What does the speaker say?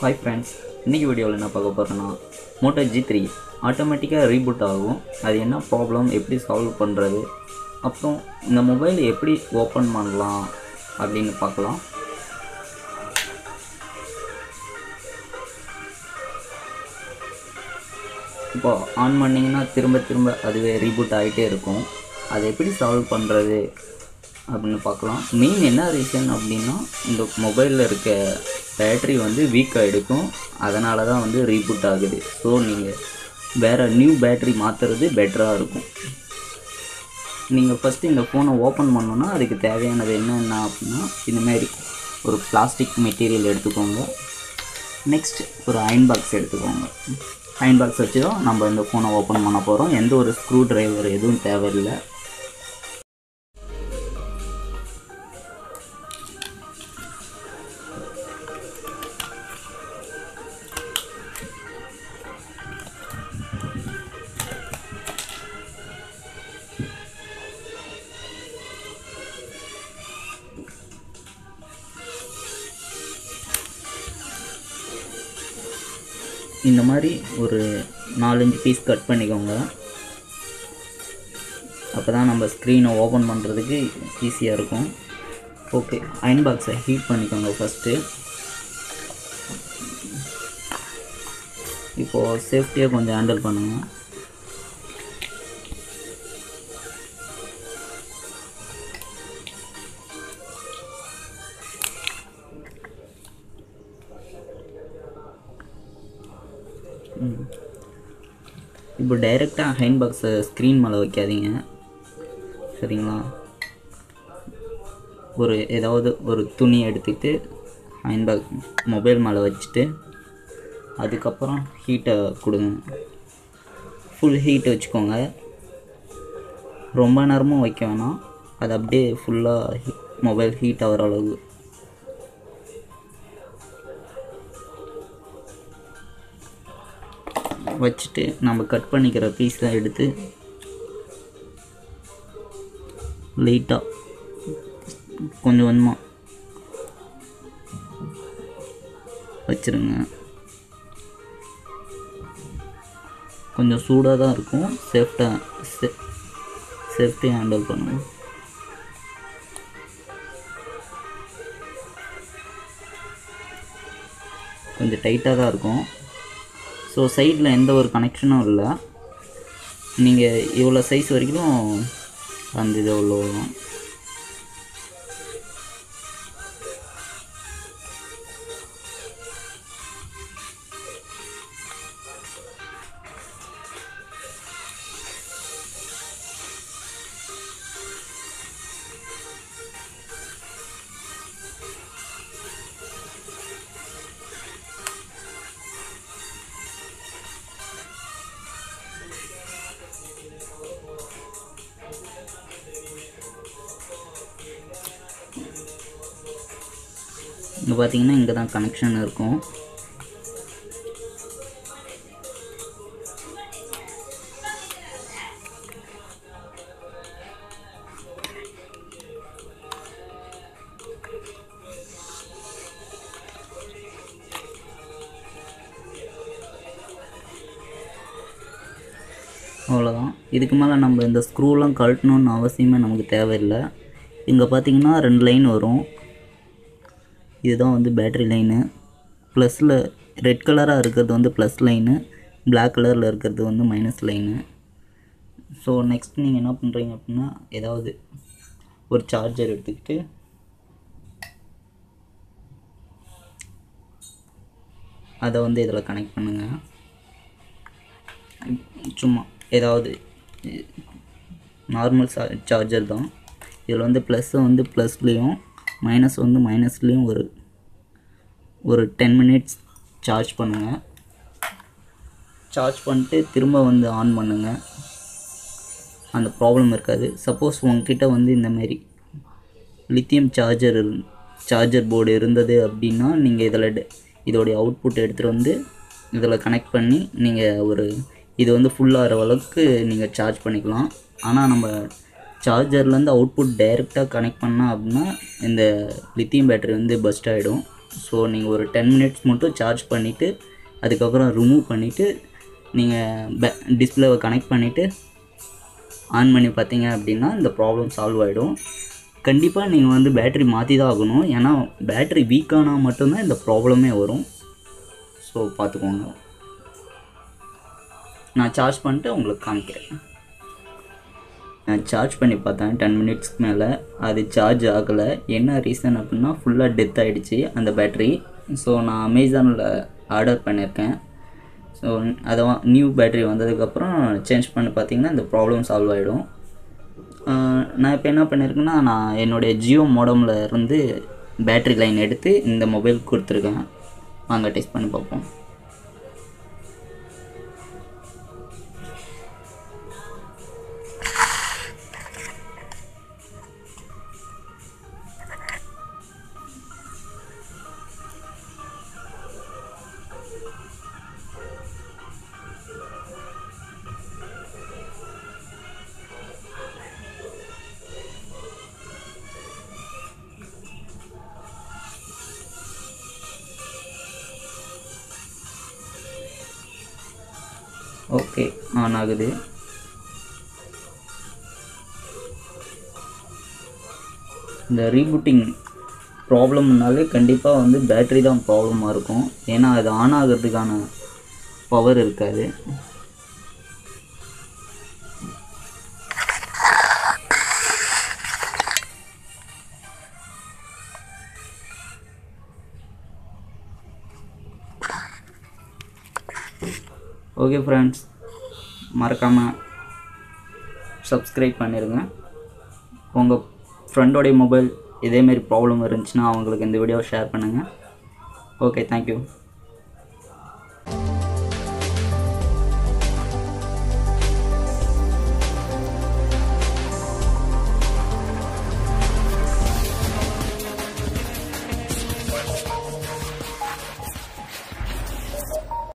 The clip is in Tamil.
ஹாய் ஃப்ரெண்ட்ஸ் இன்றைக்கி வீடியோவில் என்ன பார்க்க போகிறேன்னா மோட்டோ ஜி த்ரீ ஆட்டோமேட்டிக்காக ரீபூட் ஆகும் அது என்ன ப்ராப்ளம் எப்படி சால்வ் பண்ணுறது அப்புறம் இந்த மொபைல் எப்படி ஓப்பன் பண்ணலாம் அப்படின்னு பார்க்கலாம் இப்போ ஆன் பண்ணிங்கன்னா திரும்ப திரும்ப அதுவே ரீபூட் ஆகிட்டே இருக்கும் அதை எப்படி சால்வ் பண்ணுறது அப்படின்னு பார்க்கலாம் மெயின் என்ன ரீசன் அப்படின்னா இந்த மொபைலில் இருக்க பேட்ரி வந்து வீக் ஆகிடுக்கும் அதனால தான் வந்து ரீபூட் ஆகுது ஸோ நீங்கள் வேறு நியூ பேட்ரி மாற்றுறது பெட்டராக இருக்கும் நீங்கள் ஃபஸ்ட்டு இந்த ஃபோனை ஓப்பன் பண்ணோன்னா அதுக்கு தேவையானது என்னென்ன அப்படின்னா இந்தமாரி ஒரு பிளாஸ்டிக் மெட்டீரியல் எடுத்துக்கோங்க நெக்ஸ்ட் ஒரு அயன் பாக்ஸ் எடுத்துக்கோங்க அயன் பாக்ஸ் வச்சு தான் நம்ம இந்த ஃபோனை ஓப்பன் பண்ண போகிறோம் எந்த ஒரு ஸ்க்ரூ டிரைவர் எதுவும் தேவையில்லை இந்த மாதிரி ஒரு நாலஞ்சு பீஸ் கட் பண்ணிக்கோங்க அப்போ தான் நம்ம ஸ்க்ரீனை ஓப்பன் பண்ணுறதுக்கு ஈஸியாக இருக்கும் ஓகே அயன் பாக்ஸை ஹீட் பண்ணிக்கோங்க ஃபஸ்ட்டு இப்போது சேஃப்டியாக கொஞ்சம் ஹேண்டில் பண்ணுங்கள் இப்போ டைரெக்டாக ஹைன் பாக்ஸை ஸ்க்ரீன் மேலே வைக்காதீங்க சரிங்களா ஒரு ஏதாவது ஒரு துணி எடுத்துக்கிட்டு அயன் பாக் மொபைல் மேலே வச்சுட்டு அதுக்கப்புறம் ஹீட்டை கொடுங்க ஃபுல் ஹீட் வச்சுக்கோங்க ரொம்ப நேரமும் வைக்க வேணாம் அது அப்படியே ஃபுல்லாக மொபைல் ஹீட் ஆகிற அளவு வச்சுட்டு நம்ம கட் பண்ணிக்கிற பீஸை எடுத்து லைட்டாக கொஞ்சம் கொஞ்சமாக வச்சுருங்க கொஞ்சம் சூடாக தான் இருக்கும் சேஃப்டாக சே சேஃப்டியாக ஹேண்டில் பண்ணுங்கள் கொஞ்சம் டைட்டாக தான் இருக்கும் ஸோ சைடில் எந்த ஒரு கனெக்ஷனும் இல்லை நீங்கள் இவ்வளோ சைஸ் வரைக்கும் அந்த இது அவ்வளோ வரும் இங்கே பார்த்தீங்கன்னா இங்கே தான் கனெக்ஷன் இருக்கும் அவ்வளோதான் இதுக்கு மேலே நம்ம இந்த ஸ்க்ரூலாம் கழட்டணுன்னு அவசியமே நமக்கு தேவையில்லை இங்கே பார்த்தீங்கன்னா ரெண்டு லைன் வரும் இதுதான் வந்து பேட்ரி லைனு ப்ளஸில் ரெட் கலராக இருக்கிறது வந்து ப்ளஸ் லைனு பிளாக் கலரில் இருக்கிறது வந்து மைனஸ் லைனு ஸோ நெக்ஸ்ட் நீங்கள் என்ன பண்ணுறீங்க அப்படின்னா ஏதாவது ஒரு சார்ஜர் எடுத்துக்கிட்டு அதை வந்து இதில் கனெக்ட் பண்ணுங்கள் சும்மா ஏதாவது நார்மல் சார்ஜர் தான் இதில் வந்து ப்ளஸ்ஸை வந்து ப்ளஸ்லேயும் மைனஸ் வந்து மைனஸ்லேயும் ஒரு ஒரு டென் மினிட்ஸ் சார்ஜ் பண்ணுங்கள் சார்ஜ் பண்ணிட்டு திரும்ப வந்து ஆன் பண்ணுங்கள் அந்த ப்ராப்ளம் இருக்காது சப்போஸ் உங்ககிட்ட வந்து இந்தமாரி லித்தியம் சார்ஜர் சார்ஜர் போர்டு இருந்தது அப்படின்னா நீங்கள் இதில் இதோடைய அவுட்புட் எடுத்துகிட்டு வந்து இதில் கனெக்ட் பண்ணி நீங்கள் ஒரு இது வந்து ஃபுல்லாகிற அளவுக்கு நீங்கள் சார்ஜ் பண்ணிக்கலாம் ஆனால் நம்ம சார்ஜர்லேருந்து அவுட்புட் டைரெக்டாக கனெக்ட் பண்ணால் அப்படின்னா இந்த லித்தியம் பேட்டரி வந்து பஸ்ட் ஆகிடும் ஸோ நீங்கள் ஒரு டென் மினிட்ஸ் மட்டும் சார்ஜ் பண்ணிவிட்டு அதுக்கப்புறம் ரிமூவ் பண்ணிவிட்டு நீங்கள் பே டிஸ்பிளேவை கனெக்ட் பண்ணிவிட்டு ஆன் பண்ணி பார்த்தீங்க அப்படின்னா இந்த ப்ராப்ளம் சால்வ் ஆகிடும் கண்டிப்பாக நீங்கள் வந்து பேட்ரி மாற்றி தான் ஆகணும் ஏன்னா பேட்ரி வீக் ஆனால் மட்டும்தான் இந்த ப்ராப்ளமே வரும் ஸோ பார்த்துக்கோங்க நான் சார்ஜ் பண்ணிட்டு உங்களுக்கு காமிக்கிறேன் நான் சார்ஜ் பண்ணி பார்த்தேன் டென் மினிட்ஸ்க்கு மேலே அது சார்ஜ் ஆகலை என்ன ரீசன் அப்படின்னா ஃபுல்லாக டெத் ஆகிடுச்சு அந்த பேட்ரி ஸோ நான் அமேசானில் ஆர்டர் பண்ணியிருக்கேன் ஸோ அதை நியூ பேட்ரி வந்ததுக்கப்புறம் சேஞ்ச் பண்ணி பார்த்தீங்கன்னா இந்த ப்ராப்ளம் சால்வ் ஆகிடும் நான் இப்போ என்ன பண்ணியிருக்கேன்னா நான் என்னுடைய ஜியோ மோடமில் இருந்து பேட்ரி லைன் எடுத்து இந்த மொபைல் கொடுத்துருக்கேன் வாங்க டெஸ்ட் பண்ணி பார்ப்போம் ஓகே ஆன் ஆகுது இந்த ரீபூட்டிங் ப்ராப்ளம்னாலே கண்டிப்பாக வந்து பேட்ரி தான் ப்ராப்ளமாக இருக்கும் ஏன்னா அது ஆன் ஆகிறதுக்கான பவர் இருக்காது ஓகே ஃப்ரெண்ட்ஸ் மறக்காமல் சப்ஸ்கிரைப் பண்ணிடுங்க உங்கள் ஃப்ரெண்டோடைய மொபைல் இதேமாரி ப்ராப்ளம் இருந்துச்சுன்னா அவங்களுக்கு இந்த வீடியோவை ஷேர் பண்ணுங்கள் ஓகே தேங்க்யூ